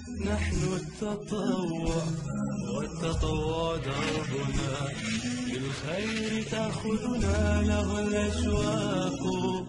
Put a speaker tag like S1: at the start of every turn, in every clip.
S1: نحن التطوع والتطوع دربنا للخير تأخذنا له الأشواق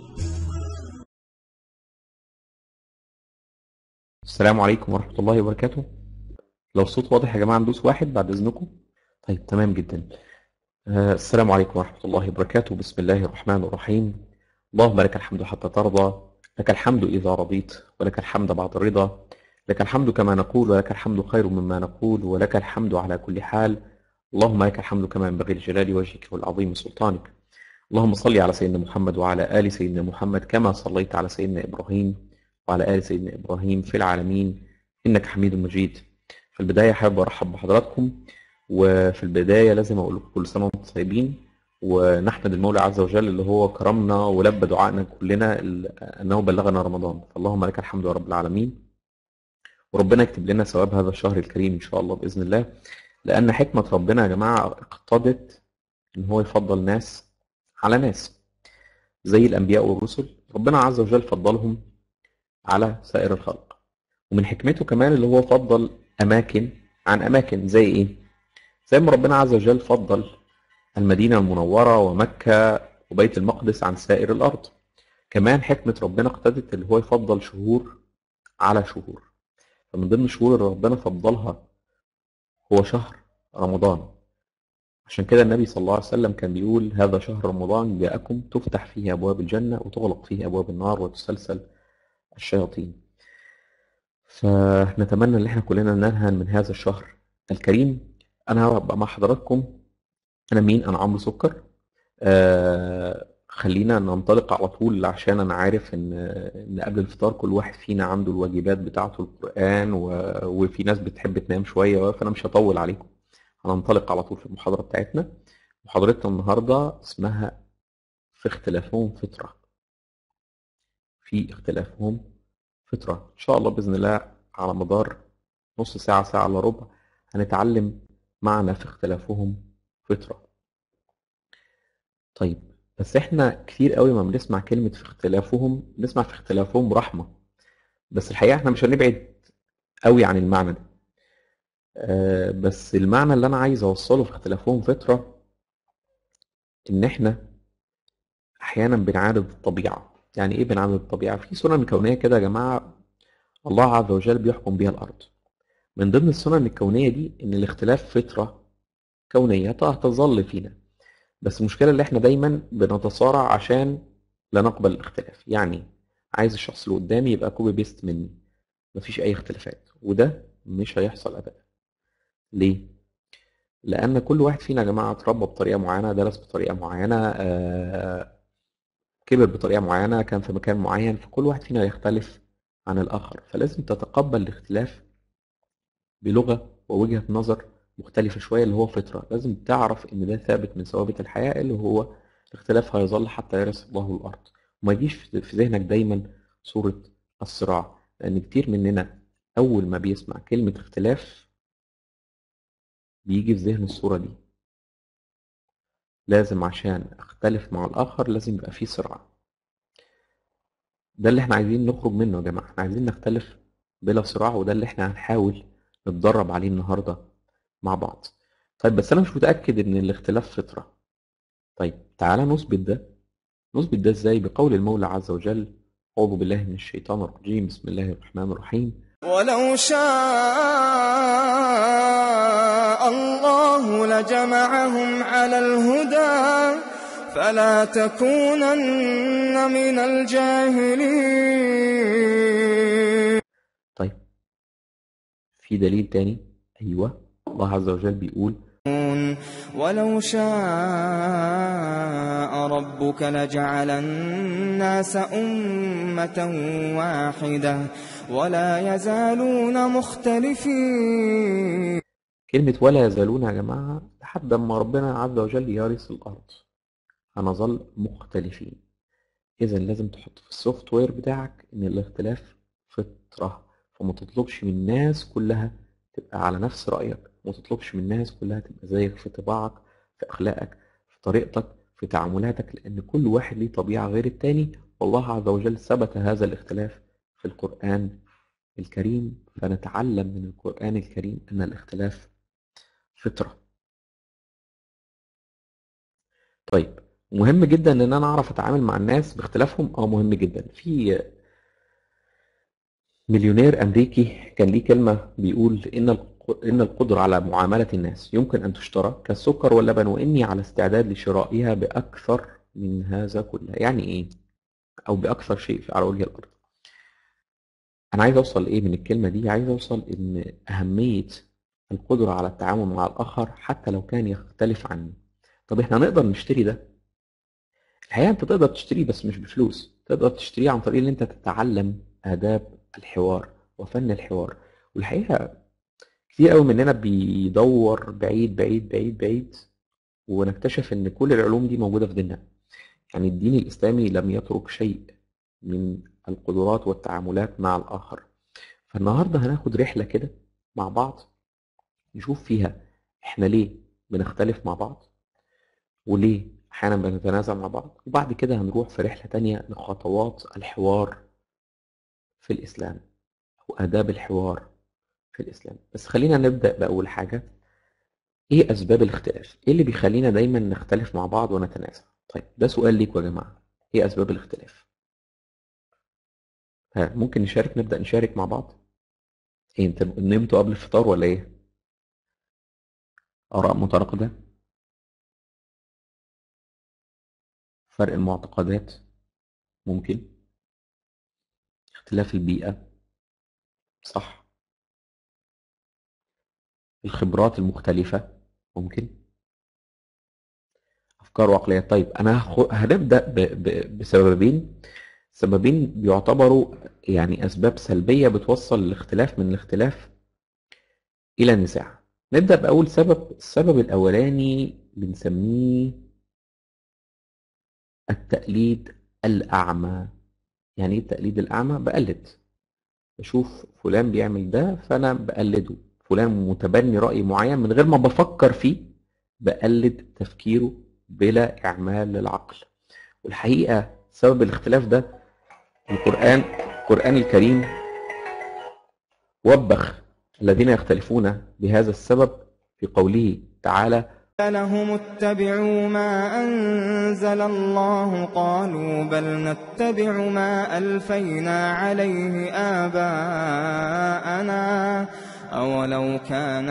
S2: السلام عليكم ورحمة الله وبركاته لو الصوت واضح يا جماعة ندوس واحد بعد إذنكم طيب تمام جدا آه، السلام عليكم ورحمة الله وبركاته بسم الله الرحمن الرحيم اللهم لك الحمد حتى ترضى لك الحمد إذا رضيت ولك الحمد بعد الرضا لك الحمد كما نقول ولك الحمد خير مما نقول ولك الحمد على كل حال اللهم لك الحمد كما ينبغي لجلال وجهك والعظيم سلطانك اللهم صل على سيدنا محمد وعلى آل سيدنا محمد كما صليت على سيدنا إبراهيم وعلى آل سيدنا إبراهيم في العالمين إنك حميد مجيد في البداية حابب أرحب بحضراتكم وفي البداية لازم أقول لكم كل سنة وأنتم طيبين ونحمد المولى عز وجل اللي هو كرمنا ولبى دعائنا كلنا ال- أنه بلغنا رمضان فاللهم لك الحمد يا رب العالمين وربنا يكتب لنا ثواب هذا الشهر الكريم إن شاء الله بإذن الله لأن حكمة ربنا يا جماعة اقتضت إن هو يفضل ناس على ناس زي الأنبياء والرسل ربنا عز وجل فضلهم على سائر الخلق ومن حكمته كمان اللي هو فضل أماكن عن أماكن زي إيه؟ زي ما ربنا عز وجل فضل المدينة المنورة ومكة وبيت المقدس عن سائر الأرض كمان حكمة ربنا اقتضت اللي هو يفضل شهور على شهور فمن ضمن الشهور اللي ربنا فضلها هو شهر رمضان عشان كده النبي صلى الله عليه وسلم كان بيقول هذا شهر رمضان جاءكم تفتح فيه أبواب الجنة وتغلق فيه أبواب النار وتسلسل الشياطين فنتمنى ان احنا كلنا ننهى من هذا الشهر الكريم انا هبقى مع حضراتكم انا مين انا عمرو سكر آه خلينا ننطلق على طول عشان انا عارف ان ان قبل الفطار كل واحد فينا عنده الواجبات بتاعته القرآن و... وفي ناس بتحب تنام شوية فانا مش هطول عليكم هننطلق على طول في المحاضرة بتاعتنا محاضرتنا النهاردة اسمها في اختلافهم فطرة في اختلافهم فطرة إن شاء الله بإذن الله على مدار نص ساعة ساعة إلا ربع هنتعلم معنى في اختلافهم فطرة طيب بس إحنا كتير قوي ما بنسمع كلمة في اختلافهم بنسمع في اختلافهم رحمة بس الحقيقة إحنا مش هنبعد قوي عن المعنى ده آه، بس المعنى اللي أنا عايز أوصله في اختلافهم فطرة إن إحنا أحيانا بنعاند الطبيعة يعني إيه بنعاند الطبيعة؟ في سنن كونية كده يا جماعة الله عز وجل بيحكم بيها الأرض من ضمن السنن الكونية دي إن الاختلاف فطرة كونية تظل فينا بس المشكلة اللي إحنا دايما بنتصارع عشان لا نقبل الاختلاف يعني عايز الشخص اللي قدامي يبقى كوبي بيست مني مفيش أي اختلافات وده مش هيحصل أبدا ليه؟ لأن كل واحد فينا يا جماعة اتربى بطريقة معينة درس بطريقة معينة آه، كبر بطريقة معينة كان في مكان معين فكل واحد فينا يختلف عن الآخر فلازم تتقبل الاختلاف بلغة ووجهة نظر مختلفة شوية اللي هو فطرة لازم تعرف إن ده ثابت من ثوابت الحياة اللي هو الاختلاف هيظل حتى يرث الله الأرض وما يجيش في في ذهنك دايما صورة الصراع لأن كتير مننا أول ما بيسمع كلمة اختلاف بيجي في ذهنه الصورة دي لازم عشان أختلف مع الآخر لازم يبقى فيه صراع ده اللي احنا عايزين نخرج منه يا جماعة احنا عايزين نختلف بلا صراع وده اللي احنا هنحاول نتدرب عليه النهاردة مع بعض طيب بس انا مش متأكد ان الاختلاف فطرة طيب تعالى نثبت ده نثبت ده ازاي بقول المولى عز وجل أعوذ بالله من الشيطان الرجيم بسم الله الرحمن الرحيم
S1: ولو شاء الله لجمعهم على الهدى فلا تكونن من الجاهلين
S2: طيب في دليل تاني ايوه الله عز وجل بيقول
S1: ولو شاء ربك لجعل الناس أمة واحدة ولا يزالون مختلفين
S2: كلمة ولا يزالون يا جماعة لحد ما ربنا عز وجل يرث الأرض هنظل مختلفين إذا لازم تحط في السوفت وير بتاعك إن الاختلاف فطرة فما تطلبش من الناس كلها تبقى على نفس رأيك وما تطلبش من الناس كلها تبقى زيك في طباعك في أخلاقك في طريقتك في تعاملاتك لأن كل واحد ليه طبيعة غير التاني والله عز وجل ثبت هذا الاختلاف في القرآن الكريم فنتعلم من القرآن الكريم أن الاختلاف فطرة طيب مهم جدا ان انا اعرف اتعامل مع الناس باختلافهم اه مهم جدا في مليونير امريكي كان ليه كلمه بيقول ان ان القدره على معامله الناس يمكن ان تشترى كالسكر واللبن واني على استعداد لشرائها باكثر من هذا كله يعني ايه او باكثر شيء على وجه الارض انا عايز اوصل ايه من الكلمه دي عايز اوصل ان اهميه القدره على التعامل مع الاخر حتى لو كان يختلف عني طب احنا نقدر نشتري ده الحقيقه انت تقدر تشتريه بس مش بفلوس تقدر تشتريه عن طريق ان انت تتعلم اداب الحوار وفن الحوار والحقيقه كتير قوي مننا بيدور بعيد بعيد بعيد بعيد ونكتشف ان كل العلوم دي موجوده في ديننا يعني الدين الاسلامي لم يترك شيء من القدرات والتعاملات مع الاخر فالنهارده هناخد رحله كده مع بعض نشوف فيها احنا ليه بنختلف مع بعض وليه احيانا بنتنازع مع بعض وبعد كده هنروح في رحله تانية لخطوات الحوار في الاسلام او اداب الحوار في الاسلام بس خلينا نبدا باول حاجه ايه اسباب الاختلاف ايه اللي بيخلينا دايما نختلف مع بعض ونتنازع طيب ده سؤال ليكم يا جماعه ايه اسباب الاختلاف ها ممكن نشارك نبدا نشارك مع بعض ايه انت نمتوا قبل الفطار ولا ايه اراء متناقضه فرق المعتقدات ممكن اختلاف البيئة صح الخبرات المختلفة ممكن أفكار وعقلية طيب أنا هنبدأ بسببين سببين بيعتبروا يعني أسباب سلبية بتوصل الاختلاف من الاختلاف إلى النزاع نبدأ بأول سبب السبب الأولاني بنسميه التقليد الأعمى يعني ايه التقليد الأعمى بقلد بشوف فلان بيعمل ده فأنا بقلده فلان متبني رأي معين من غير ما بفكر فيه بقلد تفكيره بلا إعمال للعقل والحقيقة سبب الاختلاف ده القرآن القرآن الكريم وبخ الذين يختلفون بهذا السبب في قوله تعالى
S1: لهم اتبعوا ما أنزل الله قالوا بل نتبع ما ألفينا عليه آباءنا أولو كان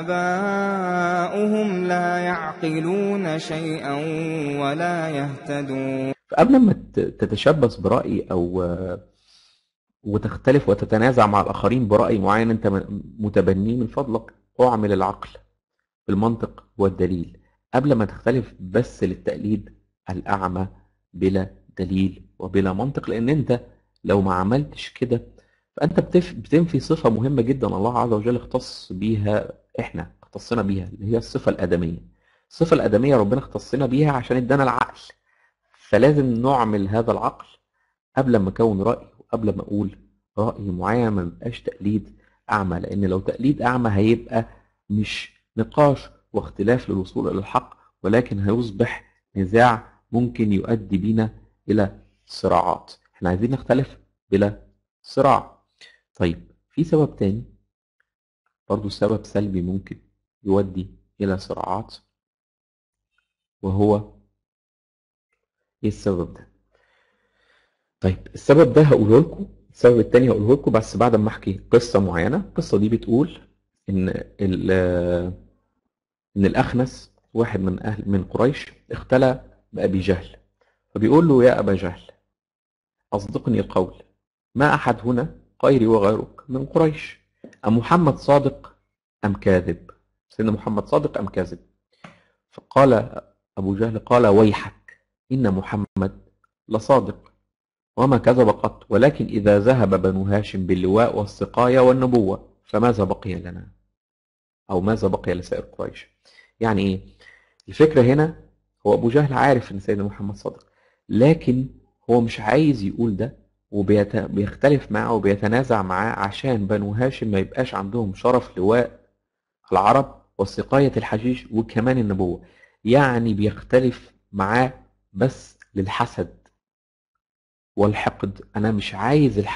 S1: آباؤهم لا يعقلون شيئا ولا يهتدون
S2: فقبل ما تتشبث برأي أو وتختلف وتتنازع مع الآخرين برأي معين أنت متبنيه من فضلك اعمل العقل بالمنطق والدليل قبل ما تختلف بس للتقليد الأعمى بلا دليل وبلا منطق لأن أنت لو ما عملتش كده فأنت بتنفي صفة مهمة جدا الله عز وجل اختص بيها إحنا اختصنا بيها اللي هي الصفة الآدمية الصفة الآدمية ربنا اختصنا بيها عشان ادانا العقل فلازم نعمل هذا العقل قبل ما أكون رأي وقبل ما أقول رأي معين ما يبقاش تقليد أعمى لأن لو تقليد أعمى هيبقى مش نقاش واختلاف للوصول إلى الحق ولكن هيصبح نزاع ممكن يؤدي بنا إلى صراعات احنا عايزين نختلف بلا صراع طيب في سبب تاني برضو سبب سلبي ممكن يؤدي إلى صراعات وهو ايه السبب ده طيب السبب ده هقوله لكم السبب التاني هقوله لكم بس بعد ما احكي قصة معينة القصة دي بتقول ان ان الاخنس واحد من اهل من قريش اختلى بابي جهل فبيقول له يا ابا جهل اصدقني القول ما احد هنا غيري وغيرك من قريش ام محمد صادق ام كاذب سيدنا محمد صادق ام كاذب فقال ابو جهل قال ويحك ان محمد لصادق وما كذب قط ولكن اذا ذهب بنو هاشم باللواء والسقايه والنبوه فماذا بقي لنا أو ماذا بقي لسائر قريش يعني إيه الفكرة هنا هو أبو جهل عارف إن سيدنا محمد صادق لكن هو مش عايز يقول ده وبيختلف معاه وبيتنازع معاه عشان بنو هاشم ما يبقاش عندهم شرف لواء العرب وسقاية الحشيش وكمان النبوة يعني بيختلف معاه بس للحسد والحقد أنا مش عايز الحق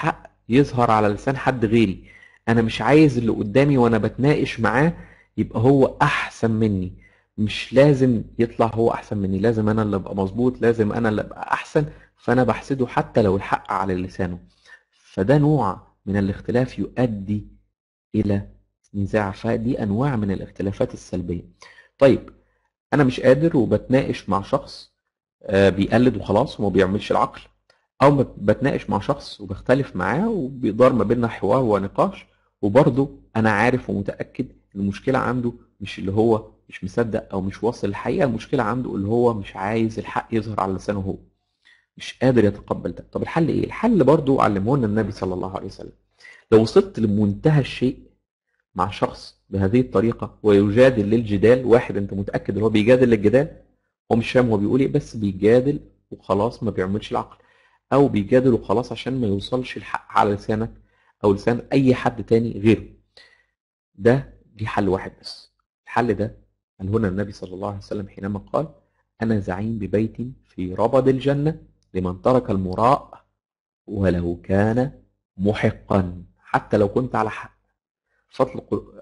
S2: يظهر على لسان حد غيري انا مش عايز اللي قدامي وانا بتناقش معاه يبقى هو احسن مني مش لازم يطلع هو احسن مني لازم انا اللي ابقى مظبوط لازم انا اللي ابقى احسن فانا بحسده حتى لو الحق على لسانه فده نوع من الاختلاف يؤدي الى نزاع فدي انواع من الاختلافات السلبيه طيب انا مش قادر وبتناقش مع شخص آه، بيقلد وخلاص وما بيعملش العقل او بتناقش مع شخص وبختلف معاه وبيدار ما بيننا حوار ونقاش وبرضه انا عارف ومتاكد ان المشكله عنده مش اللي هو مش مصدق او مش واصل الحقيقه المشكله عنده اللي هو مش عايز الحق يظهر على لسانه هو مش قادر يتقبل ده طب الحل ايه الحل برضه علمه لنا النبي صلى الله عليه وسلم لو وصلت لمنتهى الشيء مع شخص بهذه الطريقة ويجادل للجدال واحد انت متأكد ان هو بيجادل للجدال هو مش فاهم هو بيقول ايه بس بيجادل وخلاص ما بيعملش العقل او بيجادل وخلاص عشان ما يوصلش الحق على لسانك او لسان اي حد تاني غيره ده دي حل واحد بس الحل ده قال هنا النبي صلى الله عليه وسلم حينما قال انا زعيم ببيت في ربض الجنة لمن ترك المراء ولو كان محقا حتى لو كنت على حق فاطلق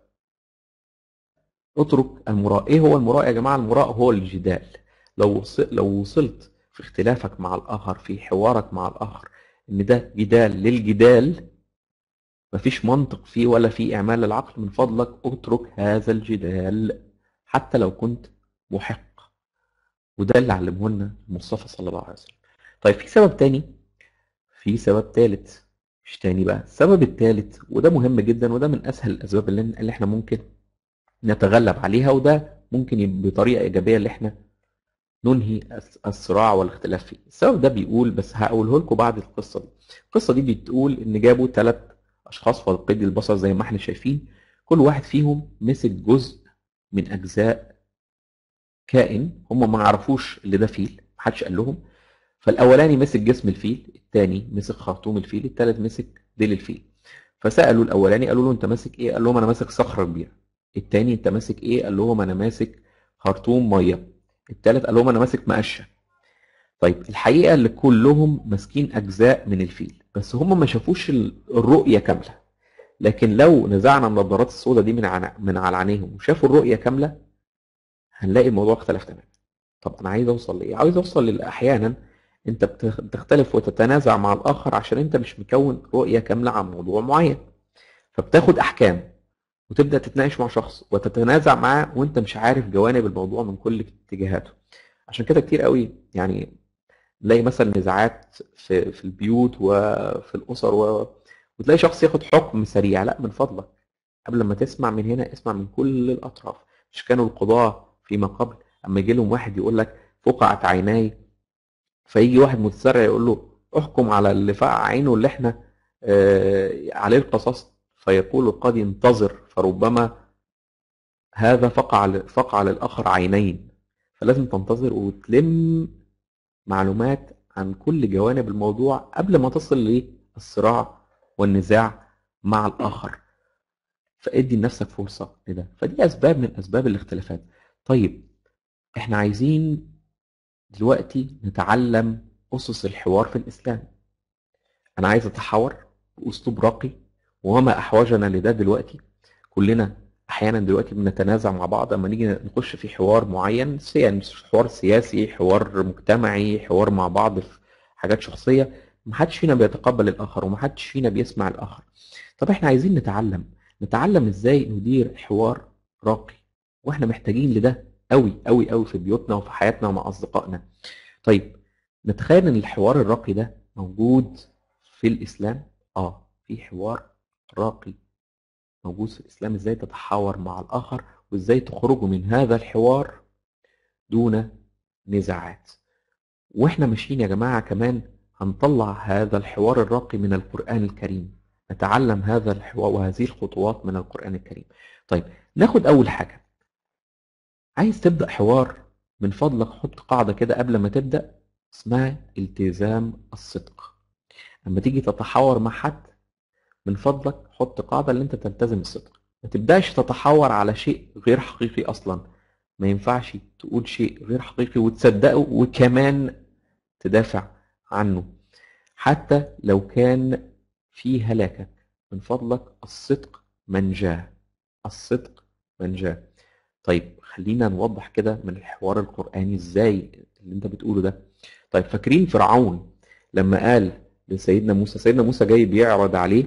S2: اترك المراء ايه هو المراء يا جماعه المراء هو الجدال لو لو وصلت في اختلافك مع الاخر في حوارك مع الاخر ان ده جدال للجدال مفيش منطق فيه ولا فيه اعمال للعقل من فضلك اترك هذا الجدال حتى لو كنت محق وده اللي علمه لنا المصطفى صلى الله عليه وسلم طيب في سبب تاني في سبب تالت مش تاني بقى السبب التالت وده مهم جدا وده من اسهل الاسباب اللي, اللي احنا ممكن نتغلب عليها وده ممكن بطريقه ايجابيه اللي احنا ننهي الصراع والاختلاف فيه السبب ده بيقول بس هقوله لكم بعد القصه دي القصه دي بتقول ان جابوا ثلاث اشخاص فاقدي البصر زي ما احنا شايفين كل واحد فيهم مسك جزء من اجزاء كائن هم ما يعرفوش اللي ده فيل محدش قال لهم فالاولاني مسك جسم الفيل الثاني مسك خرطوم الفيل الثالث مسك ديل الفيل فسالوا الاولاني قالوا له انت ماسك ايه قال لهم انا ماسك صخره كبيره الثاني انت ماسك ايه قال لهم انا ماسك خرطوم ميه الثالث قال لهم انا ماسك مقشه طيب الحقيقه اللي كلهم ماسكين اجزاء من الفيل بس هم ما شافوش الرؤيه كامله لكن لو نزعنا النظارات السوداء دي من من على عينيهم وشافوا الرؤيه كامله هنلاقي الموضوع اختلف تماما طب انا عايز اوصل لايه عايز اوصل احيانا انت بتختلف وتتنازع مع الاخر عشان انت مش مكون رؤيه كامله عن موضوع معين فبتاخد احكام وتبدا تتناقش مع شخص وتتنازع معاه وانت مش عارف جوانب الموضوع من كل اتجاهاته عشان كده كتير قوي يعني نلاقي مثلا نزاعات في في البيوت وفي الاسر و... وتلاقي شخص ياخد حكم سريع لا من فضلك قبل ما تسمع من هنا اسمع من كل الاطراف مش كانوا القضاه فيما قبل اما يجي لهم واحد يقول لك فقعت عيناي فيجي واحد متسرع يقول له احكم على اللي فقع عينه اللي احنا آه عليه القصاص فيقول القاضي انتظر فربما هذا فقع فقع للاخر عينين فلازم تنتظر وتلم معلومات عن كل جوانب الموضوع قبل ما تصل للصراع والنزاع مع الاخر فادي لنفسك فرصه لده فدي اسباب من اسباب الاختلافات طيب احنا عايزين دلوقتي نتعلم أسس الحوار في الإسلام أنا عايز أتحاور بأسلوب راقي وما أحوجنا لده دلوقتي كلنا أحيانا دلوقتي بنتنازع مع بعض أما نيجي نخش في حوار معين يعني حوار سياسي حوار مجتمعي حوار مع بعض في حاجات شخصية محدش فينا بيتقبل الآخر ومحدش فينا بيسمع الآخر طب احنا عايزين نتعلم نتعلم ازاي ندير حوار راقي واحنا محتاجين لده قوي قوي قوي في بيوتنا وفي حياتنا ومع اصدقائنا طيب نتخيل ان الحوار الراقي ده موجود في الاسلام اه في حوار راقي موجود في الاسلام ازاي تتحاور مع الاخر وازاي تخرجوا من هذا الحوار دون نزاعات واحنا ماشيين يا جماعه كمان هنطلع هذا الحوار الراقي من القران الكريم نتعلم هذا الحوار وهذه الخطوات من القران الكريم طيب ناخد اول حاجه عايز تبدأ حوار من فضلك حط قاعدة كده قبل ما تبدأ اسمها التزام الصدق لما تيجي تتحاور مع حد من فضلك حط قاعدة اللي انت تلتزم الصدق ما تبدأش تتحاور على شيء غير حقيقي أصلا ما ينفعش تقول شيء غير حقيقي وتصدقه وكمان تدافع عنه حتى لو كان في هلاكك من فضلك الصدق منجاه الصدق منجاه طيب خلينا نوضح كده من الحوار القرآني ازاي اللي انت بتقوله ده طيب فاكرين فرعون لما قال لسيدنا موسى سيدنا موسى جاي بيعرض عليه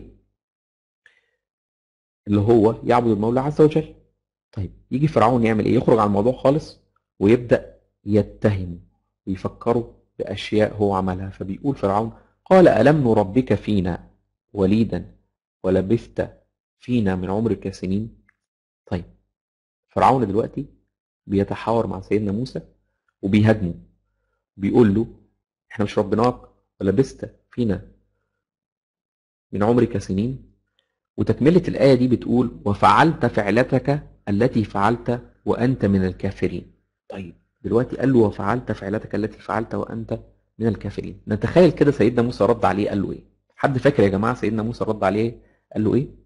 S2: اللي هو يعبد المولى عز وجل طيب يجي فرعون يعمل ايه يخرج عن الموضوع خالص ويبدأ يتهم ويفكروا بأشياء هو عملها فبيقول فرعون قال ألم نربك فينا وليدا ولبثت فينا من عمرك سنين طيب فرعون دلوقتي بيتحاور مع سيدنا موسى وبيهاجمه بيقول له احنا مش ربناك ولبست فينا من عمرك سنين وتكملة الآية دي بتقول وفعلت فعلتك التي فعلت وأنت من الكافرين طيب دلوقتي قال له وفعلت فعلتك التي فعلت وأنت من الكافرين نتخيل كده سيدنا موسى رد عليه قال له ايه حد فاكر يا جماعة سيدنا موسى رد عليه قال له ايه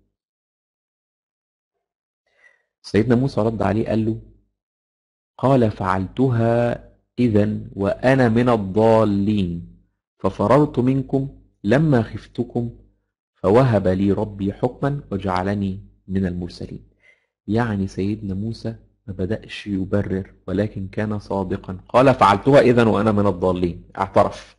S2: سيدنا موسى رد عليه قال له قال فعلتها إذا وأنا من الضالين ففررت منكم لما خفتكم فوهب لي ربي حكما وجعلني من المرسلين يعني سيدنا موسى ما بدأش يبرر ولكن كان صادقا قال فعلتها إذا وأنا من الضالين اعترف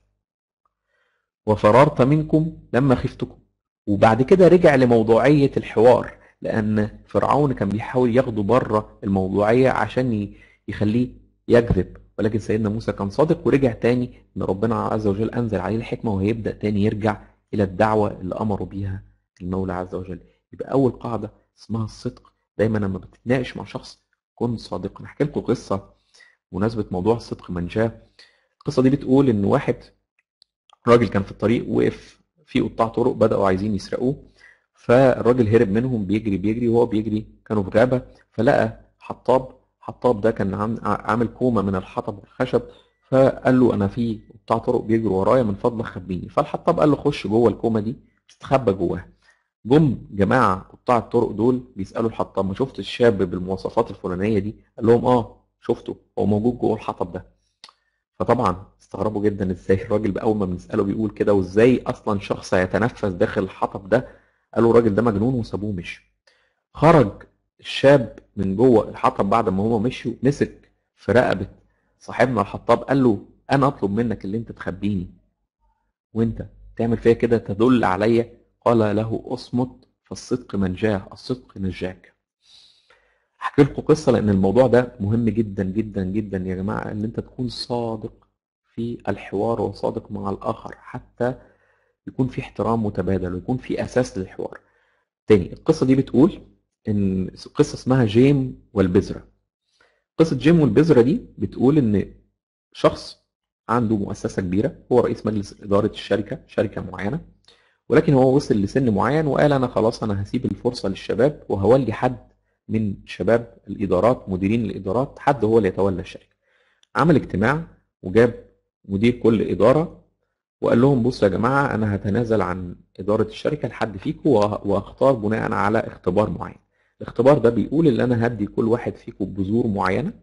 S2: وفررت منكم لما خفتكم وبعد كده رجع لموضوعية الحوار لأن فرعون كان بيحاول ياخده بره الموضوعية عشان يخليه يكذب ولكن سيدنا موسى كان صادق ورجع تاني ان ربنا عز وجل انزل عليه الحكمه وهيبدا تاني يرجع الى الدعوه اللي امره بيها المولى عز وجل يبقى اول قاعده اسمها الصدق دايما لما بتتناقش مع شخص كن صادقا احكي لكم قصه بمناسبه موضوع الصدق من جاء القصه دي بتقول ان واحد راجل كان في الطريق وقف في قطاع طرق بداوا عايزين يسرقوه فالراجل هرب منهم بيجري بيجري وهو بيجري كانوا في غابه فلقى حطاب حطاب ده كان عامل كومه من الحطب والخشب فقال له انا في قطاع طرق بيجروا ورايا من فضلك خبيني فالحطاب قال له خش جوه الكومه دي استخبى جواها جم جماعه قطاع الطرق دول بيسالوا الحطاب ما شفت الشاب بالمواصفات الفلانيه دي قال لهم اه شفته هو موجود جوه الحطب ده فطبعا استغربوا جدا ازاي الراجل اول ما بنساله بيقول كده وازاي اصلا شخص هيتنفس داخل الحطب ده قالوا الراجل ده مجنون وسابوه مشي خرج الشاب من جوه الحطب بعد ما هما مشوا مسك في رقبه صاحبنا الحطاب قال له انا اطلب منك اللي انت تخبيني وانت تعمل فيا كده تدل عليا قال له اصمت فالصدق منجاه الصدق نجاك احكي لكم قصه لان الموضوع ده مهم جدا جدا جدا يا جماعه ان انت تكون صادق في الحوار وصادق مع الاخر حتى يكون في احترام متبادل ويكون في اساس للحوار تاني القصه دي بتقول ان قصه اسمها جيم والبذره قصه جيم والبذره دي بتقول ان شخص عنده مؤسسه كبيره هو رئيس مجلس اداره الشركه شركه معينه ولكن هو وصل لسن معين وقال انا خلاص انا هسيب الفرصه للشباب وهولي حد من شباب الادارات مديرين الادارات حد هو اللي يتولى الشركه عمل اجتماع وجاب مدير كل اداره وقال لهم بصوا يا جماعه انا هتنازل عن اداره الشركه لحد فيكم واختار بناء على اختبار معين الاختبار ده بيقول ان انا هدي كل واحد فيكم بذور معينه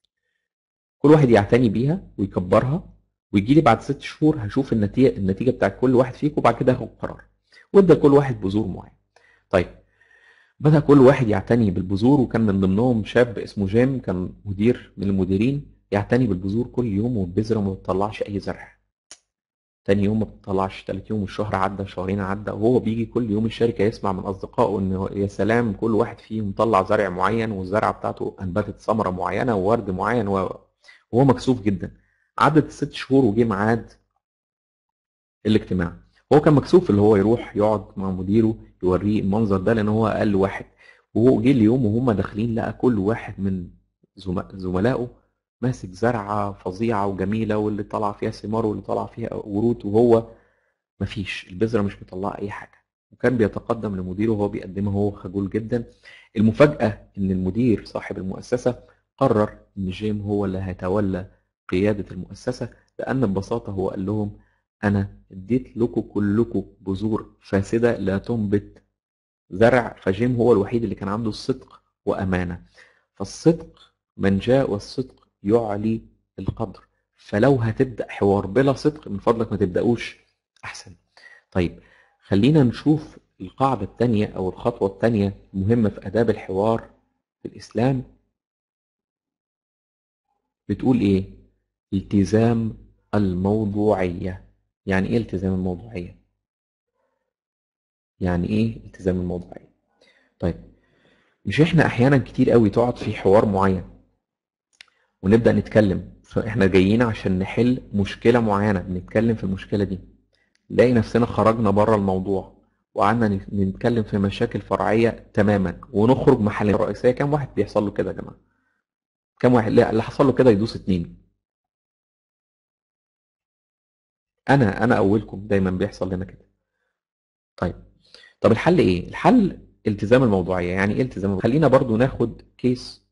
S2: كل واحد يعتني بيها ويكبرها ويجي لي بعد ست شهور هشوف النتيجه النتيجه بتاعت كل واحد فيكم وبعد كده هاخد قرار وادى كل واحد بذور معين طيب بدا كل واحد يعتني بالبذور وكان من ضمنهم شاب اسمه جيم كان مدير من المديرين يعتني بالبذور كل يوم والبذره ما بتطلعش اي زرع تاني يوم ما بتطلعش تالت يوم الشهر عدى شهرين عدى وهو بيجي كل يوم الشركة يسمع من أصدقائه إن يا سلام كل واحد فيهم طلع زرع معين والزرعة بتاعته أنبتت ثمرة معينة وورد معين وهو مكسوف جدا عدت الست شهور وجه ميعاد الاجتماع هو كان مكسوف اللي هو يروح يقعد مع مديره يوريه المنظر ده لأن هو أقل واحد وهو جه اليوم وهم داخلين لقى كل واحد من زملائه ماسك زرعة فظيعة وجميلة واللي طلع فيها ثمار واللي طلع فيها ورود وهو مفيش البذرة مش مطلعة أي حاجة وكان بيتقدم لمديره وهو بيقدمها هو خجول جدا المفاجأة إن المدير صاحب المؤسسة قرر إن جيم هو اللي هيتولى قيادة المؤسسة لأن ببساطة هو قال لهم أنا اديت لكم كلكم بذور فاسدة لا تنبت زرع فجيم هو الوحيد اللي كان عنده الصدق وأمانة فالصدق من جاء والصدق يعلي القدر فلو هتبدأ حوار بلا صدق من فضلك ما تبدأوش أحسن طيب خلينا نشوف القاعدة التانية أو الخطوة التانية مهمة في آداب الحوار في الإسلام بتقول إيه؟ التزام الموضوعية يعني إيه التزام الموضوعية؟ يعني إيه التزام الموضوعية؟ طيب مش إحنا أحيانا كتير قوي تقعد في حوار معين ونبدأ نتكلم فإحنا جايين عشان نحل مشكلة معينة بنتكلم في المشكلة دي نلاقي نفسنا خرجنا بره الموضوع وقعدنا نتكلم في مشاكل فرعية تماما ونخرج محل الرئيسية كم واحد بيحصل له كده يا جماعة كم واحد لا اللي حصل له كده يدوس اتنين انا انا اولكم دايما بيحصل لنا كده طيب طب الحل ايه الحل التزام الموضوعية يعني ايه التزام خلينا برضو ناخد كيس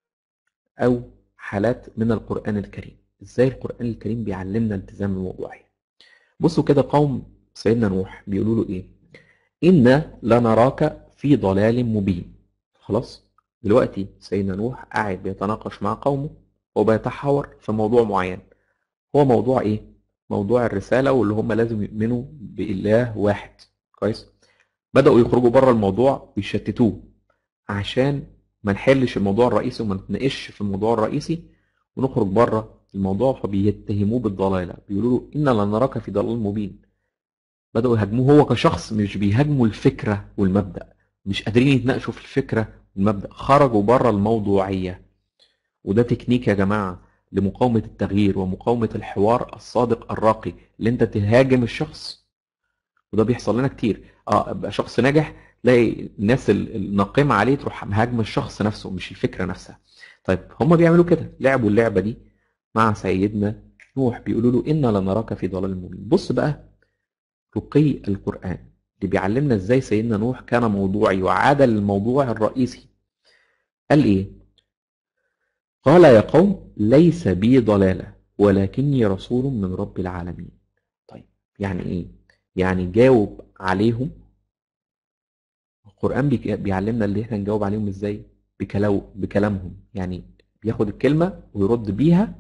S2: او حالات من القرآن الكريم ازاي القرآن الكريم بيعلمنا التزام الموضوعية بصوا كده قوم سيدنا نوح بيقولوا له ايه إنا لنراك في ضلال مبين خلاص دلوقتي سيدنا نوح قاعد بيتناقش مع قومه وبيتحاور في موضوع معين هو موضوع ايه موضوع الرسالة واللي هم لازم يؤمنوا بإله واحد كويس بدأوا يخرجوا بره الموضوع ويشتتوه عشان ما نحلش الموضوع الرئيسي وما نتناقش في الموضوع الرئيسي ونخرج بره الموضوع فبيتهموه بالضلالة بيقولوا له إنا لنراك في ضلال مبين بدأوا يهاجموه هو كشخص مش بيهاجموا الفكرة والمبدأ مش قادرين يتناقشوا في الفكرة والمبدأ خرجوا بره الموضوعية وده تكنيك يا جماعة لمقاومة التغيير ومقاومة الحوار الصادق الراقي اللي انت تهاجم الشخص وده بيحصل لنا كتير اه ابقى شخص ناجح تلاقي الناس الناقمة عليه تروح مهاجم الشخص نفسه مش الفكرة نفسها طيب هما بيعملوا كده لعبوا اللعبة دي مع سيدنا نوح بيقولوا له إنا لنراك في ضلال مبين بص بقى رقي القرآن اللي بيعلمنا ازاي سيدنا نوح كان موضوعي وعاد للموضوع الرئيسي قال ايه قال يا قوم ليس بي ضلالة ولكني رسول من رب العالمين طيب يعني ايه يعني جاوب عليهم القرآن بيعلمنا اللي احنا نجاوب عليهم ازاي بكلو بكلامهم يعني بياخد الكلمة ويرد بيها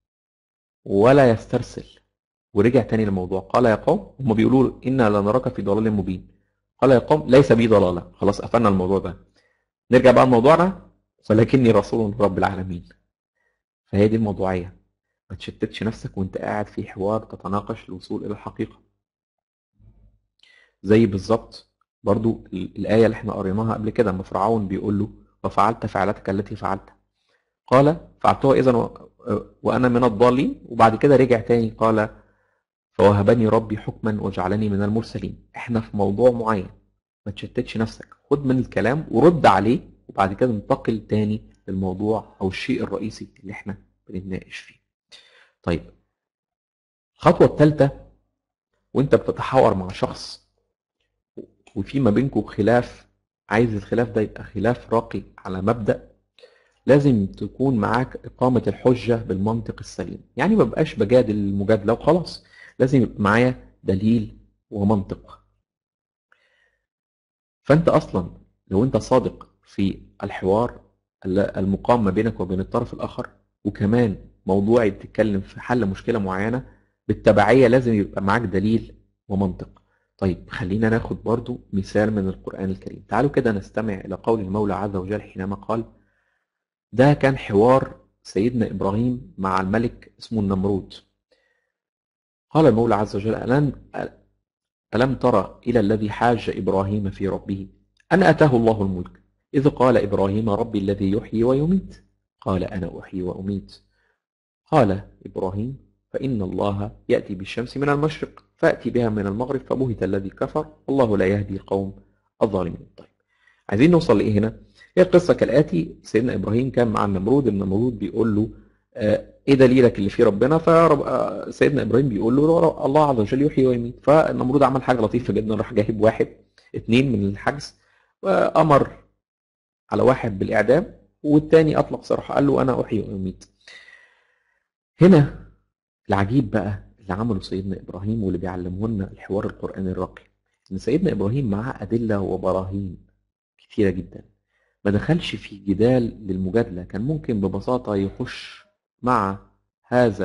S2: ولا يسترسل ورجع تاني للموضوع قال يا قوم هم بيقولوا إنا لنراك في ضلال مبين قال يا قوم ليس بي ضلالة خلاص قفلنا الموضوع ده نرجع بقى لموضوعنا ولكني رسول رب العالمين فهي دي الموضوعية ما تشتتش نفسك وانت قاعد في حوار تتناقش للوصول إلى الحقيقة زي بالظبط برضو الآية اللي احنا قريناها قبل كده لما فرعون بيقول له وفعلت فعلتك التي فعلت قال فعلتها إذا وأنا من الضالين وبعد كده رجع تاني قال فوهبني ربي حكما وجعلني من المرسلين احنا في موضوع معين ما تشتتش نفسك خد من الكلام ورد عليه وبعد كده انتقل تاني للموضوع او الشيء الرئيسي اللي احنا بنتناقش فيه طيب الخطوة الثالثة وانت بتتحاور مع شخص وفي ما بينكم خلاف عايز الخلاف ده يبقى خلاف راقي على مبدأ لازم تكون معاك إقامة الحجة بالمنطق السليم يعني ما بقاش بجادل المجادلة وخلاص لازم يبقى معايا دليل ومنطق فانت اصلا لو انت صادق في الحوار المقام ما بينك وبين الطرف الاخر وكمان موضوعي بتتكلم في حل مشكله معينه بالتبعيه لازم يبقى معاك دليل ومنطق طيب خلينا ناخد برضو مثال من القرآن الكريم تعالوا كده نستمع إلى قول المولى عز وجل حينما قال ده كان حوار سيدنا إبراهيم مع الملك اسمه النمرود قال المولى عز وجل ألم, ألم ترى إلى الذي حاج إبراهيم في ربه أن أتاه الله الملك إذ قال إبراهيم ربي الذي يحيي ويميت قال أنا أحيي وأميت قال إبراهيم فإن الله يأتي بالشمس من المشرق فأتي بها من المغرب فبهت الذي كفر والله لا يهدي القوم الظالمين طيب عايزين نوصل لإيه هنا هي القصة كالآتي سيدنا إبراهيم كان مع النمرود النمرود بيقول له ايه دليلك اللي فيه ربنا فسيدنا ابراهيم بيقول له الله عز وجل يحيي ويميت فالنمرود عمل حاجه لطيفه جدا راح جايب واحد اثنين من الحجز وامر على واحد بالاعدام والتاني اطلق سراحه قال له انا احيي واميت هنا العجيب بقى اللي عمله سيدنا ابراهيم واللي بيعلمه لنا الحوار القراني الراقي ان سيدنا ابراهيم معاه ادله وبراهين كثيره جدا ما دخلش في جدال للمجادله كان ممكن ببساطه يخش مع هذا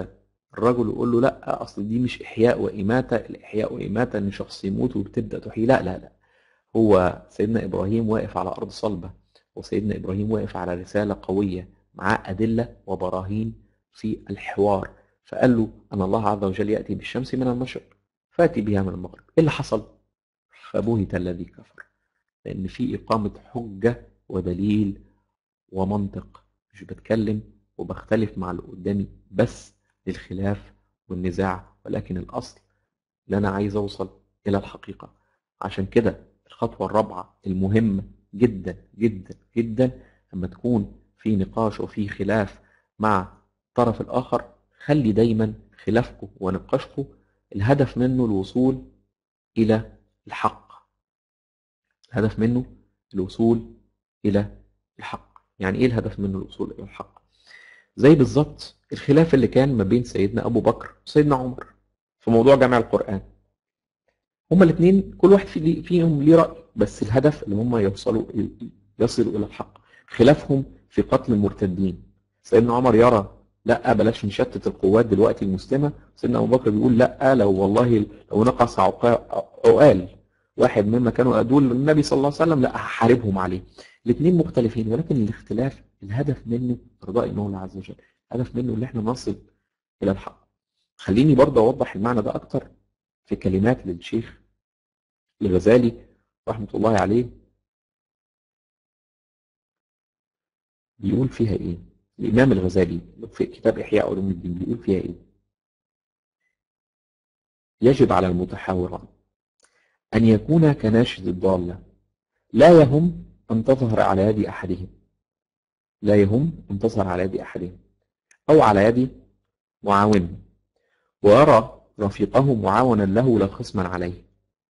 S2: الرجل يقول له لا اصل دي مش احياء واماته الاحياء واماته ان شخص يموت وبتبدا تحيي لا لا لا هو سيدنا ابراهيم واقف على ارض صلبه وسيدنا ابراهيم واقف على رساله قويه معاه ادله وبراهين في الحوار فقال له ان الله عز وجل ياتي بالشمس من المشرق فاتي بها من المغرب ايه اللي حصل فبهت الذي كفر لان في اقامه حجه ودليل ومنطق مش بتكلم وبختلف مع اللي قدامي بس للخلاف والنزاع ولكن الأصل اللي أنا عايز أوصل إلى الحقيقة عشان كده الخطوة الرابعة المهمة جدا جدا جدا لما تكون في نقاش وفي خلاف مع الطرف الآخر خلي دايما خلافكم ونقاشكم الهدف منه الوصول إلى الحق الهدف منه الوصول إلى الحق يعني إيه الهدف منه الوصول إلى الحق زي بالظبط الخلاف اللي كان ما بين سيدنا أبو بكر وسيدنا عمر في موضوع جمع القرآن هما الاثنين كل واحد في- فيهم ليه رأي بس الهدف اللي هما يوصلوا يصلوا إلى الحق خلافهم في قتل المرتدين سيدنا عمر يرى لا بلاش نشتت القوات دلوقتي المسلمة سيدنا أبو بكر بيقول لا لو والله لو نقص عقا- عقال واحد مما كانوا أدول النبي صلى الله عليه وسلم لا هحاربهم عليه الاثنين مختلفين ولكن الاختلاف الهدف منه رضاء المولى عز وجل الهدف منه ان احنا نصل الى الحق خليني برضه اوضح المعنى ده اكتر في كلمات للشيخ الغزالي رحمه الله عليه بيقول فيها ايه الامام الغزالي في كتاب احياء علوم الدين بيقول فيها ايه يجب على المتحاوران ان يكون كناشد الضاله لا يهم ان تظهر على يد احدهم لا يهم ان تظهر على يد احدهم او على يد معاونه ويرى رفيقه معاونا له لا خصما عليه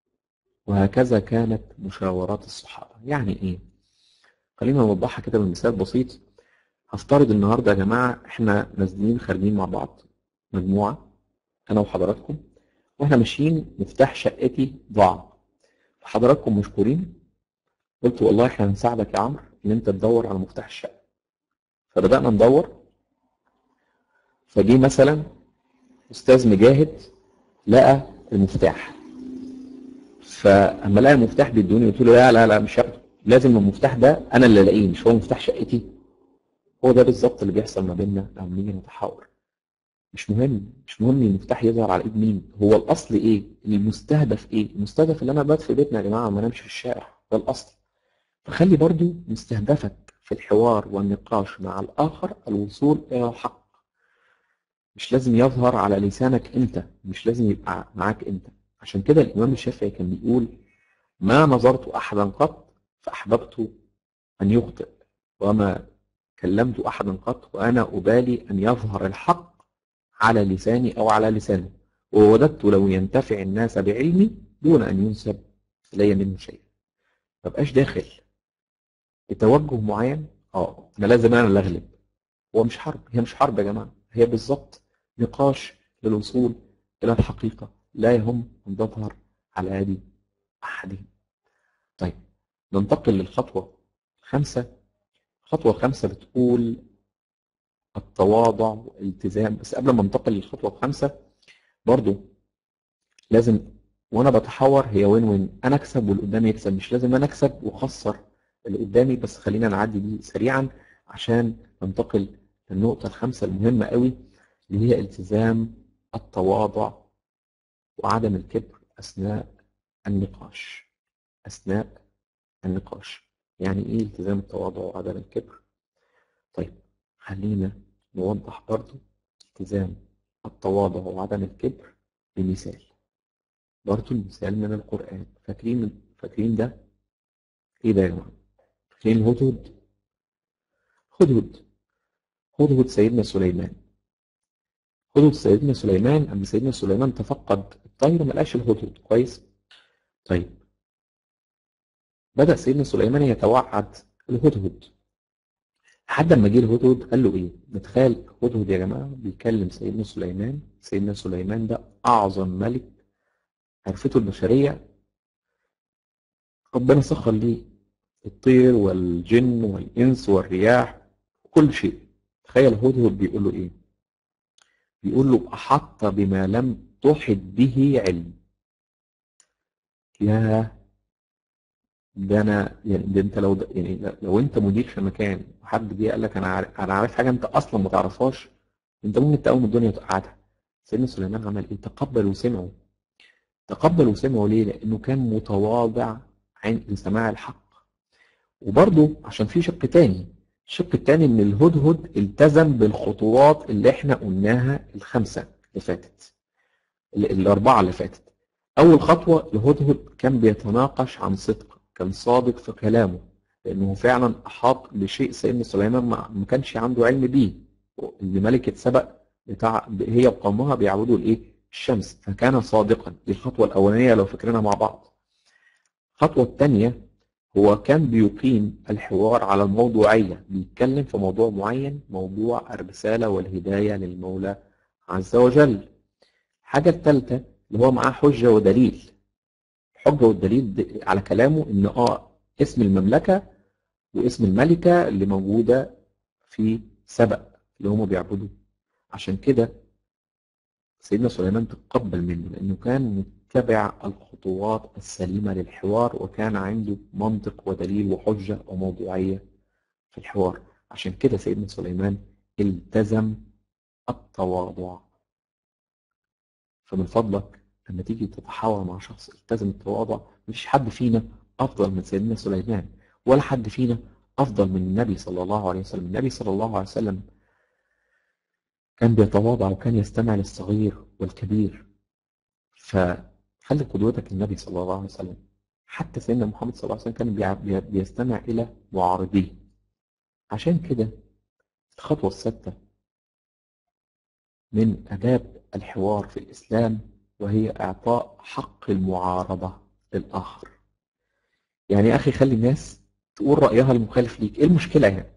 S2: وهكذا كانت مشاورات الصحابه يعني ايه خلينا نوضحها كده بمثال بسيط هفترض النهارده يا جماعه احنا نازلين خارجين مع بعض مجموعه انا وحضراتكم واحنا ماشيين مفتاح شقتي ضاع حضراتكم مشكورين قلت والله احنا هنساعدك يا عمرو ان انت تدور على مفتاح الشقه فبدانا ندور فجي مثلا استاذ مجاهد لقى المفتاح فاما لقى المفتاح بيدوني قلت له لا لا لا مش هاخده لازم المفتاح ده انا اللي الاقيه مش هو مفتاح شقتي هو ده بالظبط اللي بيحصل ما بيننا لما نيجي نتحاور مش مهم مش مهم المفتاح يظهر على ايد مين هو الاصل ايه المستهدف ايه المستهدف اللي انا بات في بيتنا يا جماعه ما نمشي في الشارع ده الاصل فخلي برضو مستهدفك في الحوار والنقاش مع الاخر الوصول الى الحق مش لازم يظهر على لسانك انت مش لازم يبقى معاك انت عشان كده الامام الشافعي كان بيقول ما نظرت احدا قط فاحببت ان يخطئ وما كلمت احدا قط وانا ابالي ان يظهر الحق على لساني او على لسانه ووددت لو ينتفع الناس بعلمي دون ان ينسب الي منه شيء ما بقاش داخل بتوجه معين اه انا لازم انا اللي اغلب هو مش حرب هي مش حرب يا جماعه هي بالظبط نقاش للوصول الى الحقيقه لا يهم ان تظهر على يد احدهم طيب ننتقل للخطوه الخامسه الخطوه الخامسه بتقول التواضع والالتزام بس قبل ما انتقل للخطوه الخامسه برضو لازم وانا بتحاور هي وين وين انا اكسب واللي قدامي يكسب مش لازم انا اكسب واخسر اللي قدامي بس خلينا نعدي دي سريعا عشان ننتقل للنقطه الخامسه المهمه قوي اللي هي التزام التواضع وعدم الكبر اثناء النقاش اثناء النقاش يعني ايه التزام التواضع وعدم الكبر طيب خلينا نوضح برضو التزام التواضع وعدم الكبر بمثال برضو المثال من القرآن فاكرين فاكرين ده ايه ده يا جماعة فاكرين الهدهد هدهد هدهد سيدنا سليمان هدهد سيدنا سليمان أما سيدنا سليمان تفقد الطير ما لقاش الهدهد كويس طيب بدأ سيدنا سليمان يتوعد الهدهد لحد ما جه الهدهد قال له ايه؟ نتخيل الهدهد يا جماعه بيكلم سيدنا سليمان، سيدنا سليمان ده اعظم ملك عرفته البشريه ربنا سخر ليه الطير والجن والانس والرياح وكل شيء. تخيل الهدهد بيقول له ايه؟ بيقول له أحط بما لم تحط به علم يا ده انا يعني ده انت لو يعني لو انت مدير في مكان وحد جه قال لك انا عارف انا عارف حاجه انت اصلا ما تعرفهاش انت ممكن تقوم الدنيا وتقعدها سيدنا سليمان عمل ايه؟ تقبل وسمعه تقبل وسمعه ليه؟ لانه كان متواضع عند سماع الحق وبرضه عشان في شق تاني الشق التاني ان الهدهد التزم بالخطوات اللي احنا قلناها الخمسه اللي فاتت الاربعه اللي فاتت اول خطوه الهدهد كان بيتناقش عن صدق كان صادق في كلامه لانه فعلا احاط بشيء سيدنا سليمان ما كانش عنده علم بيه ان ملكه سبأ بتاع هي وقومها بيعبدوا الايه الشمس فكان صادقا دي الخطوه الاولانيه لو فاكرينها مع بعض الخطوه الثانيه هو كان بيقيم الحوار على الموضوعيه بيتكلم في موضوع معين موضوع الرساله والهدايه للمولى عز وجل الحاجه الثالثه اللي هو معاه حجه ودليل الحجه والدليل على كلامه ان اه اسم المملكه واسم الملكه اللي موجوده في سبأ اللي هم بيعبدوا عشان كده سيدنا سليمان تقبل منه لأنه كان متبع الخطوات السليمة للحوار وكان عنده منطق ودليل وحجة وموضوعية في الحوار عشان كده سيدنا سليمان التزم التواضع فمن فضلك لما تيجي تتحاور مع شخص التزم التواضع مفيش حد فينا أفضل من سيدنا سليمان ولا حد فينا أفضل من النبي صلى الله عليه وسلم النبي صلى الله عليه وسلم كان بيتواضع وكان يستمع للصغير والكبير فخلي قدوتك النبي صلى الله عليه وسلم حتى سيدنا محمد صلى الله عليه وسلم كان بيستمع إلى معارضيه عشان كده الخطوة السادسة من آداب الحوار في الإسلام وهي إعطاء حق المعارضة للآخر يعني يا أخي خلي الناس تقول رأيها المخالف ليك إيه المشكلة يعني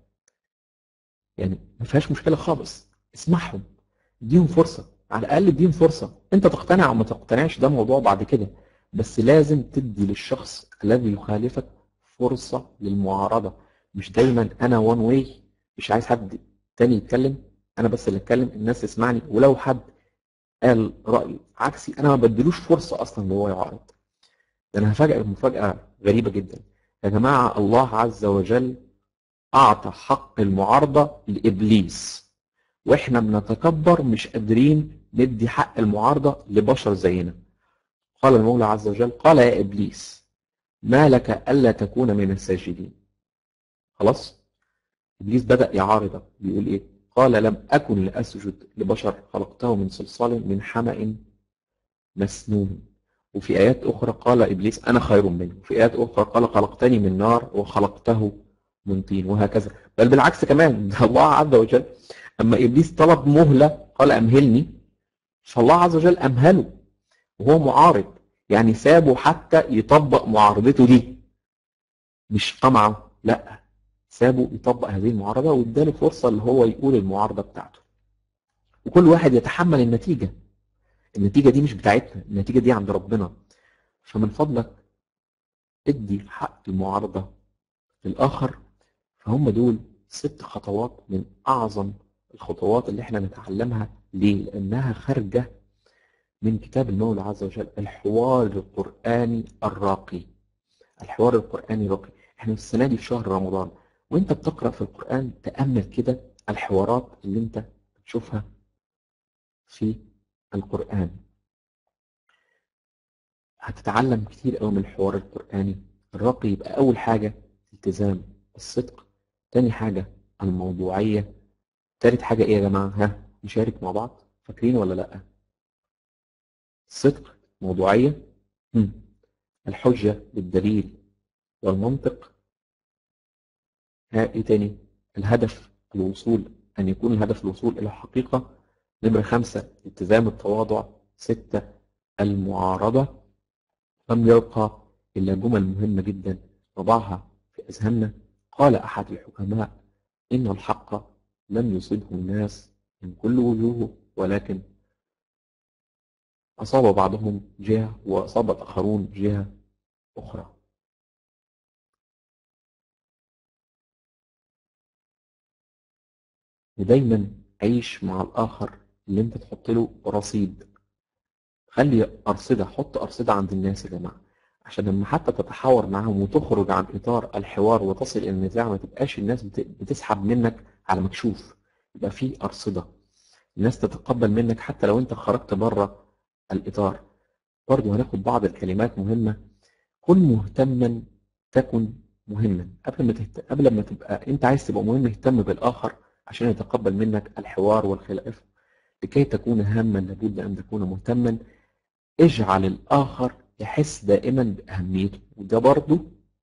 S2: يعني ما فيهاش مشكلة خالص اسمعهم اديهم فرصة على الأقل اديهم فرصة أنت تقتنع أو ما تقتنعش ده موضوع بعد كده بس لازم تدي للشخص الذي يخالفك فرصة للمعارضة مش دايما أنا وان واي مش عايز حد تاني يتكلم أنا بس اللي أتكلم الناس تسمعني ولو حد قال رأي عكسي أنا ما بديلوش فرصة أصلا إن هو يعارض ده أنا هفاجئك بمفاجأة غريبة جدا يا جماعة الله عز وجل أعطى حق المعارضة لإبليس واحنا بنتكبر مش قادرين ندي حق المعارضه لبشر زينا قال المولى عز وجل قال يا ابليس ما لك الا تكون من الساجدين خلاص ابليس بدا يعارض بيقول ايه قال لم اكن لاسجد لبشر خلقته من صلصال من حمأ مسنون وفي ايات اخرى قال ابليس انا خير منه وفي ايات اخرى قال خلقتني من نار وخلقته من طين وهكذا بل بالعكس كمان الله عز وجل أما إبليس طلب مهلة قال أمهلني فالله عز وجل أمهله وهو معارض يعني سابه حتى يطبق معارضته دي مش قمعه لا سابه يطبق هذه المعارضة واداله فرصة اللي هو يقول المعارضة بتاعته وكل واحد يتحمل النتيجة النتيجة دي مش بتاعتنا النتيجة دي عند ربنا فمن فضلك ادي حق المعارضة للآخر فهم دول ست خطوات من أعظم الخطوات اللي احنا نتعلمها ليه؟ لأنها خارجة من كتاب المولى عز وجل الحوار القرآني الراقي الحوار القرآني الراقي احنا السنة دي في شهر رمضان وانت بتقرأ في القرآن تأمل كده الحوارات اللي انت بتشوفها في القرآن هتتعلم كتير قوي من الحوار القرآني الراقي يبقى أول حاجة التزام الصدق تاني حاجة الموضوعية تالت حاجة ايه يا جماعة ها نشارك مع بعض فاكرين ولا لأ الصدق موضوعية مم. الحجة بالدليل والمنطق ها ايه تاني الهدف الوصول أن يكون الهدف الوصول إلى الحقيقة نمرة خمسة التزام التواضع ستة المعارضة لم يبقى إلا جمل مهمة جدا نضعها في أذهاننا قال أحد الحكماء إن الحق لم يصبه الناس من كل وجوه ولكن أصاب بعضهم جهة وأصاب الآخرون جهة أخرى ودايما عيش مع الآخر اللي انت تحط له رصيد خلي أرصدة حط أرصدة عند الناس يا جماعة عشان لما حتى تتحاور معاهم وتخرج عن إطار الحوار وتصل إلى النزاع ما تبقاش الناس بت- بتسحب منك على مكشوف يبقى في أرصدة الناس تتقبل منك حتى لو أنت خرجت بره الإطار برضه هناخد بعض الكلمات مهمة كن مهتما تكن مهما قبل ما تهت... قبل ما تبقى أنت عايز تبقى مهم اهتم بالآخر عشان يتقبل منك الحوار والخلاف لكي تكون هاما لابد أن تكون مهتما اجعل الآخر يحس دائما بأهميته وده برضه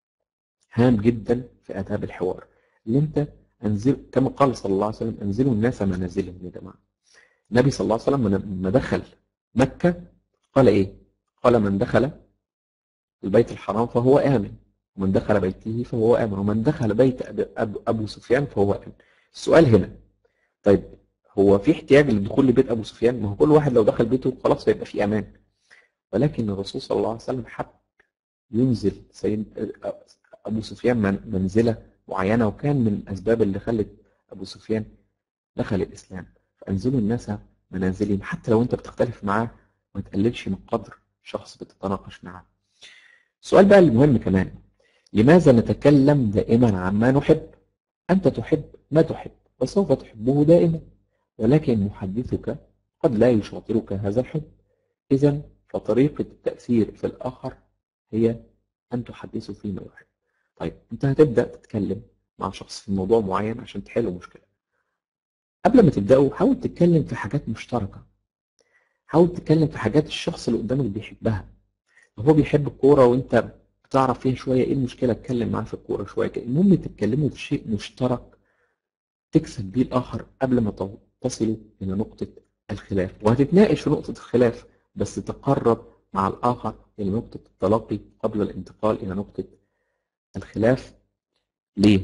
S2: هام جدا في آداب الحوار اللي انت انزل كما قال صلى الله عليه وسلم انزلوا الناس منازلهم يا جماعة النبي صلى الله عليه وسلم لما دخل مكة قال ايه قال من دخل البيت الحرام فهو آمن ومن دخل بيته فهو آمن ومن دخل بيت أبو, أبو, أبو سفيان فهو آمن السؤال هنا طيب هو في احتياج للدخول لبيت أبو سفيان ما هو كل واحد لو دخل بيته خلاص هيبقى في أمان ولكن الرسول صلى الله عليه وسلم حب ينزل سيد أبو سفيان من- منزلة معينة وكان من الأسباب اللي خلت أبو سفيان دخل الإسلام فأنزلوا الناس منازلهم حتى لو أنت بتختلف معاه ما تقللش من قدر شخص بتتناقش معاه السؤال بقى المهم كمان لماذا نتكلم دائما عما نحب أنت تحب ما تحب وسوف تحبه دائما ولكن محدثك قد لا يشاطرك هذا الحب إذا فطريقة التأثير في الآخر هي أن تحدثه فيما يحب طيب أنت هتبدأ تتكلم مع شخص في موضوع معين عشان تحل مشكلة قبل ما تبدأوا حاول تتكلم في حاجات مشتركة حاول تتكلم في حاجات الشخص اللي قدامك بيحبها لو هو بيحب الكورة وأنت بتعرف فيها شوية إيه المشكلة اتكلم معاه في الكورة شوية المهم تتكلموا في شيء مشترك تكسب بيه الآخر قبل ما تصلوا إلى نقطة الخلاف وهتتناقش في نقطة الخلاف بس تقرب مع الآخر إلى نقطة التلقي قبل الانتقال إلى نقطة الخلاف ليه؟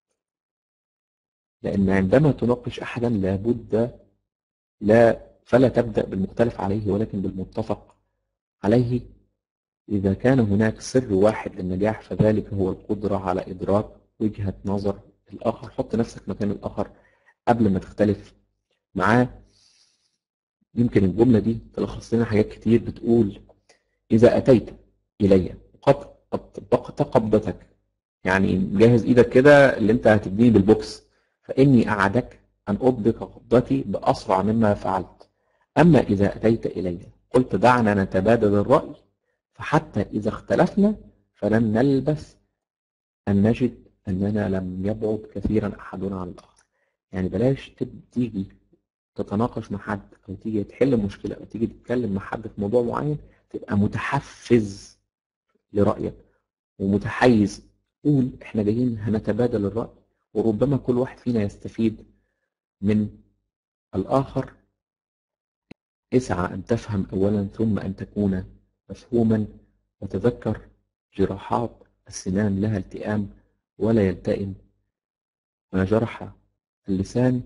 S2: لأن عندما تناقش أحدا لابد لا فلا تبدأ بالمختلف عليه ولكن بالمتفق عليه إذا كان هناك سر واحد للنجاح فذلك هو القدرة على إدراك وجهة نظر الآخر حط نفسك مكان الآخر قبل ما تختلف معاه يمكن الجملة دي تلخص لنا حاجات كتير بتقول إذا أتيت إلي قد طبقت قبضتك يعني جهز إيدك كده اللي أنت هتبنيه بالبوكس فإني أعدك أن أطبق قبضتي بأسرع مما فعلت أما إذا أتيت إلي قلت دعنا نتبادل الرأي فحتى إذا اختلفنا فلن نلبث أن نجد أننا لم يبعد كثيرا أحدنا عن الآخر يعني بلاش تيجي تتناقش مع حد أو تيجي تحل مشكلة أو تيجي تتكلم مع حد في موضوع معين تبقى متحفز لرأيك ومتحيز قول احنا جايين هنتبادل الرأي وربما كل واحد فينا يستفيد من الآخر اسعى أن تفهم أولا ثم أن تكون مفهوما وتذكر جراحات السنان لها التئام ولا يلتئم ما جرح اللسان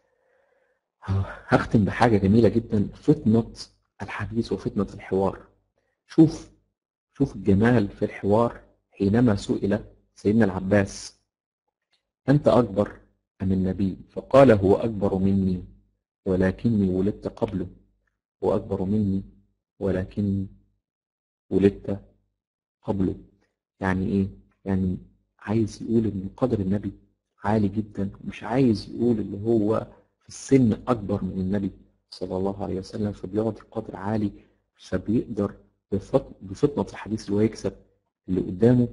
S2: هختم بحاجة جميلة جدا فطنة الحديث وفتنة الحوار شوف شوف الجمال في الحوار حينما سئل سيدنا العباس أنت أكبر أم النبي فقال هو أكبر مني ولكني ولدت قبله هو أكبر مني ولكني ولدت قبله يعني إيه؟ يعني عايز يقول إن قدر النبي عالي جدا مش عايز يقول اللي هو في السن أكبر من النبي صلى الله عليه وسلم فبيعطي قدر عالي فبيقدر بفطنة الحديث اللي هو يكسب اللي قدامه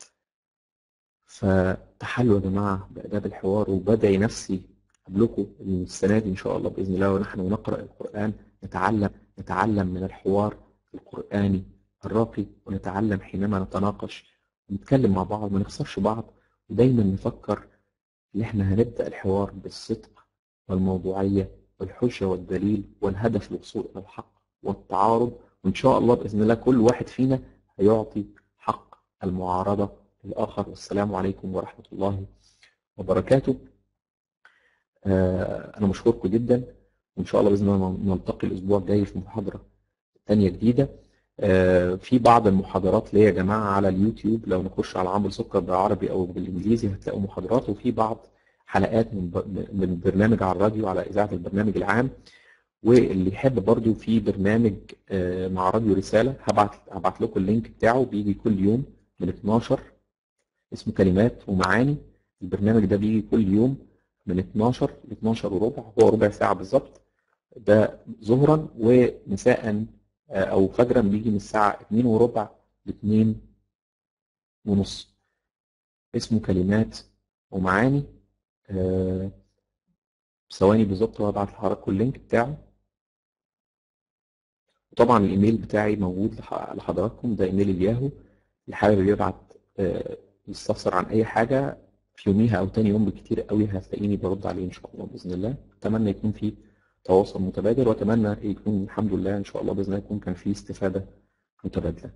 S2: فتحلوا يا جماعة بآداب الحوار وبدعي نفسي قبلكم السنة دي إن شاء الله بإذن الله ونحن نقرأ القرآن نتعلم نتعلم من الحوار القرآني الراقي ونتعلم حينما نتناقش ونتكلم مع بعض ما نخسرش بعض ودايما نفكر إن إحنا هنبدأ الحوار بالصدق والموضوعية والحجة والدليل والهدف الوصول إلى الحق والتعارض وإن شاء الله بإذن الله كل واحد فينا هيعطي حق المعارضة للآخر والسلام عليكم ورحمة الله وبركاته آه أنا مشكوركم جدا وإن شاء الله بإذن الله نلتقي الأسبوع الجاي في محاضرة تانية جديدة آه في بعض المحاضرات ليا يا جماعة على اليوتيوب لو نخش على عمرو سكر بالعربي أو بالإنجليزي هتلاقوا محاضرات وفي بعض حلقات من برنامج على الراديو على إذاعة البرنامج العام واللي يحب برضو في برنامج آه، مع راديو رسالة هبعت هبعت لكم اللينك بتاعه بيجي كل يوم من 12 اسمه كلمات ومعاني البرنامج ده بيجي كل يوم من 12 ل 12 وربع هو ربع ساعة بالظبط ده ظهرا ومساء آه، أو فجرا بيجي من الساعة 2 وربع ل 2 ونص اسمه كلمات ومعاني آه، ثواني بالظبط وهبعت لحضراتكم اللينك بتاعه وطبعا الايميل بتاعي موجود لح- لحضراتكم ده ايميل الياهو اللي حابب يبعت آه، يستفسر عن اي حاجه في يوميها او تاني يوم بالكتير قوي هتلاقيني برد عليه ان شاء الله باذن الله اتمنى يكون في تواصل متبادل واتمنى يكون الحمد لله ان شاء الله باذن الله يكون كان في استفاده متبادله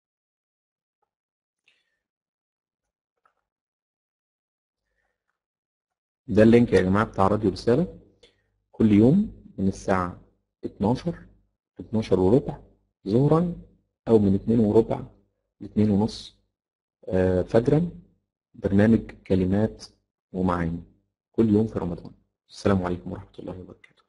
S2: ده اللينك يا جماعه بتاع راديو رساله كل يوم من الساعه 12 ل 12 وربع ظهرا او من 2 وربع ل 2 ونص آه، فجرا برنامج كلمات ومعاني كل يوم في رمضان السلام عليكم ورحمه الله وبركاته